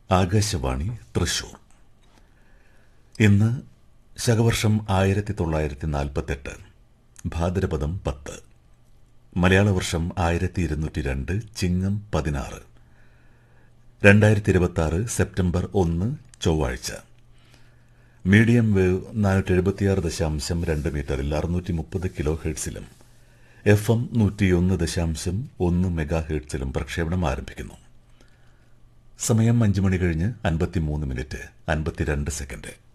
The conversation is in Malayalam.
ആകാശവാണി തൃശൂർ ഇന്ന് ശകവർഷം ആയിരത്തി തൊള്ളായിരത്തി നാൽപ്പത്തെട്ട് ഭാദ്രപദം പത്ത് മലയാള വർഷം ആയിരത്തി ഇരുന്നൂറ്റി രണ്ട് ചിങ്ങം പതിനാറ് രണ്ടായിരത്തി ഇരുപത്തി ആറ് സെപ്റ്റംബർ ഒന്ന് ചൊവ്വാഴ്ച മീഡിയം വേവ് നാനൂറ്റി എഴുപത്തിയാറ് ദശാംശം രണ്ട് മീറ്ററിൽ അറുന്നൂറ്റി മുപ്പത് കിലോ ഹെർട്സിലും എഫ് എം നൂറ്റിയൊന്ന് ദശാംശം ഒന്ന് മെഗാ ഹെർട്സിലും പ്രക്ഷേപണം ആരംഭിക്കുന്നു സമയം അഞ്ചു മണി കഴിഞ്ഞ് അൻപത്തിമൂന്ന് മിനിറ്റ് അൻപത്തിരണ്ട് സെക്കൻഡ്